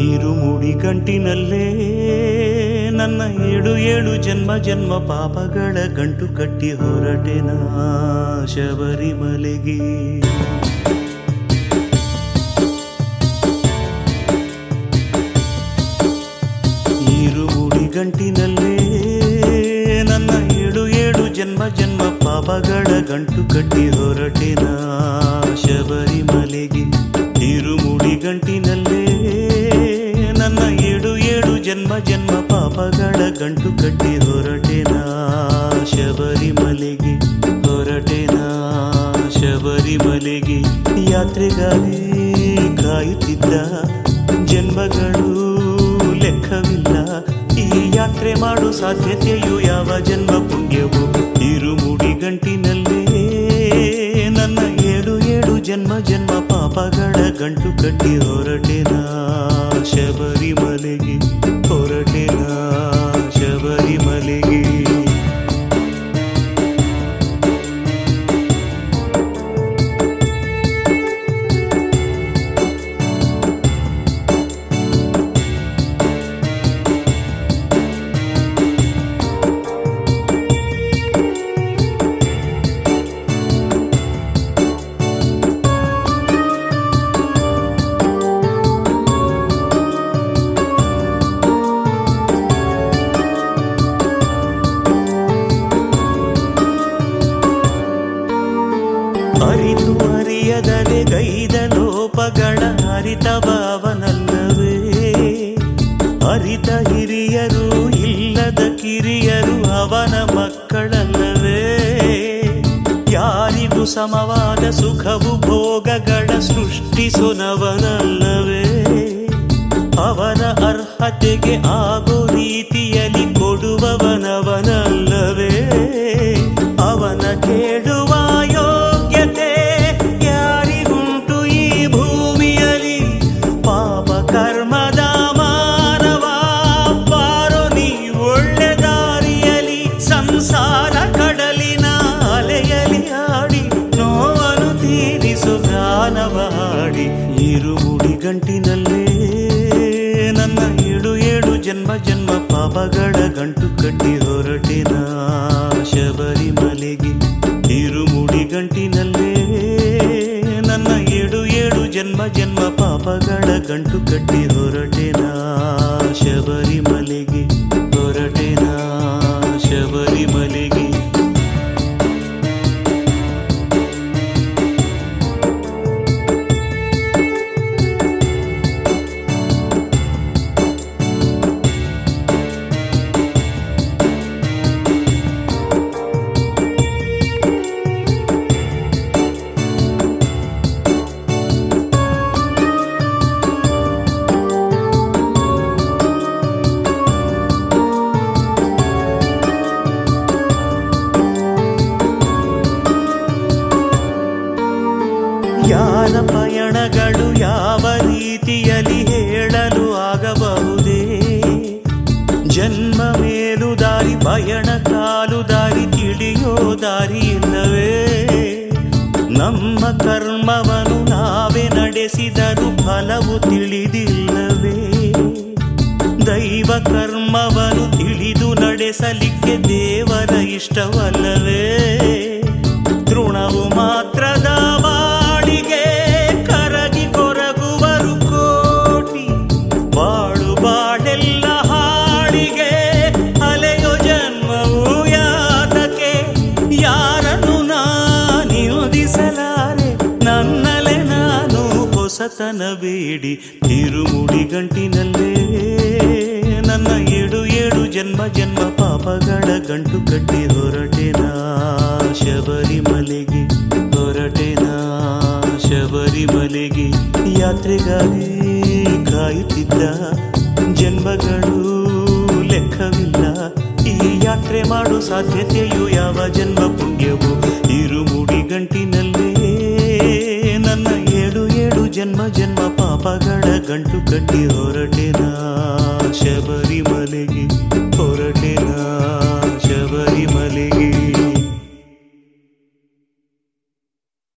ನೀರು ಮುಡಿ ಗಂಟಿನಲ್ಲೇ ನನ್ನ ಏಳು ಏಳು ಜನ್ಮ ಜನ್ಮ ಪಾಪಗಳ ಗಂಟು ಕಟ್ಟಿ ಹೊರಟೆನ ಶಬರಿಮಲೆಗೆ ನೀರು ಮುಡಿ ಗಂಟಿನಲ್ಲೇ ನನ್ನ ಏಳು ಏಳು ಜನ್ಮ ಜನ್ಮ ಪಾಪಗಳ ಗಂಟು ಕಟ್ಟಿ ಹೊರಟೆನ ಶಬರಿಮಲೆಗೆ ನೀರು ಮುಡಿ ಗಂಟಿನಲ್ಲೇ ನನ್ನ ಏಳು ಏಳು ಜನ್ಮ ಜನ್ಮ ಪಾಪಗಳ ಗಂಟು ಕಟ್ಟಿ ಹೊರಟೆನ ಶಬರಿಮಲೆಗೆ ಹೊರಟೆನ ಶಬರಿಮಲೆಗೆ ಯಾತ್ರೆಗಾಗಿ ಕಾಯುತ್ತಿದ್ದ ಜನ್ಮಗಳು ಲೆಕ್ಕವಿಲ್ಲ ಈ ಯಾತ್ರೆ ಮಾಡೋ ಸಾಧ್ಯತೆಯು ಯಾವ ಜನ್ಮ ಪುಣ್ಯವು ಇರುಮುಡಿ ಗಂಟಿನಲ್ಲೇ ನನ್ನ ಏಳು ಏಳು ಜನ್ಮ ಜನ್ಮ ಪಾಪಗಳ ಗಂಟು ಕಟ್ಟಿ ಹೊರಟೆನ ಶಬರಿಮಲೆಗೆ ಹೊರಟೆನ ಶಬರಿಮಲೆಗೆ ಅರಿತು ಅರಿಯದಲೆ ಗೈದ ಲೋಪಗಳ ಅರಿತ ಭಾವನಲ್ಲವೇ ಅರಿತ ಹಿರಿಯರು ಇಲ್ಲದ ಕಿರಿಯರು ಅವನ ಮಕ್ಕಳಲ್ಲವೇ ಯಾರಿಗೂ ಸಮವಾದ ಸುಖವು ಭೋಗಗಳ ಸೃಷ್ಟಿಸುನವನಲ್ಲವೇ ಅವನ ಅರ್ಹತೆಗೆ ಆಗೋ ರೀತಿಯಲ್ಲಿ ಕೊಡುವವನವನಲ್ಲವೇ ಅವನ ಕೇಳುವ ಯೋಗ್ಯತೆ ಯಾರಿಗುಂಟು ಈ ಭೂಮಿಯಲ್ಲಿ ಪಾಪ ಕರ್ಮದ ಮಾನವ ಬಾರೋ ನೀ ಒಳ್ಳೆ ದಾರಿಯಲಿ ಸಂಸಾರ ಕಡಲಿನ ಅಲೆಯಲಿ ಆಡಿ ನೋವನ್ನು ತೀರಿಸು ಗಾನವ ಹಾಡಿ ಇರುಮುಡಿ ಗಂಟಿನಲ್ಲೇ ನನ್ನ ಏಳು ಏಳು ಜನ್ಮ ಜನ್ಮ ಪಾಪಗಳ ಗಂಟು ಕಟ್ಟಿ ಹೊರಟಿನ ಶಬರಿಮಲೆಗೆ ಇರುಮುಡಿ ಗಂಟಿನಲ್ಲೇ ನನ್ನ ಏಳು ಏಳು ಜನ್ಮ ಜನ್ಮ ಪಾಪಗಳ ಗಂಟು ಕಟ್ಟಿ ಹೊರಟೆನ ಶಬರಿಮಲೆಗೆ ಹೊರಟೆನ ಶಬರಿಮಲೆಗೆ ಯಾರ ಪಯಣಗಳು ಯಾವ ರೀತಿಯಲ್ಲಿ ಹೇಳಲು ಆಗಬಹುದೇ ಜನ್ಮ ಮೇಲು ದಾರಿ ಪಯಣ ಕಾಲು ದಾರಿ ತಿಳಿಯೋ ದಾರಿ ಇಲ್ಲವೇ ನಮ್ಮ ಕರ್ಮವನ್ನು ನಾವೇ ನಡೆಸಿದರೂ ಫಲವು ತಿಳಿದಿಲ್ಲವೇ ದೈವ ಕರ್ಮವನ್ನು ತಿಳಿದು ನಡೆಸಲಿಕ್ಕೆ ದೇವರ ಇಷ್ಟವಲ್ಲವೇ ತೃಣವು ಮಾತ್ರದ ಬಾಳಿಗೆ ಕರಗಿ ಕೊರಗುವರು ಕೋಟಿ ಬಾಳು ಬಾಳೆಲ್ಲ ಹಾಳಿಗೆ ಅಲೆಯೋ ಜನ್ಮವು ಯಾತಕ್ಕೆ ಯಾರನ್ನು ನಾನಿಯೋದಿಸಲಾರೆ ನನ್ನಲೆ ನಾನು ಹೊಸತನ ಬೇಡಿ ತಿರುಮುಡಿ ಗಂಟಿನಲ್ಲೇ ನನ್ನ ಏಳು ಏಳು ಜನ್ಮ ಜನ್ಮ ಪಾಪಗಳ ಗಂಟು ಕಟ್ಟಿ ಹೊರಟೆನ ಶಬರಿಮಲೆಗೆ ಹೊರಟೆನ ಶಬರಿಮಲೆಗೆ ಯಾತ್ರೆಗಾಗಿ ಕಾಯುತ್ತಿದ್ದ ಜನ್ಮಗಳು ಲೆಕ್ಕವಿಲ್ಲ ಈ ಯಾತ್ರೆ ಮಾಡೋ ಸಾಧ್ಯತೆಯು ಯಾವ ಜನ್ಮ ಪುಣ್ಯವು ಇರುಮುಡಿ ಗಂಟಿನಲ್ಲೇ ನನ್ನ ಏಳು ಏಳು ಜನ್ಮ ಜನ್ಮ ಪಾಪಗಳ ಗಂಟು ಕಟ್ಟಿ ಹೊರಟೆನ ಶಬರಿಮಲೆಗೆ ಹೊರಟೆನ ಶಬರಿಮಲೆಗೆ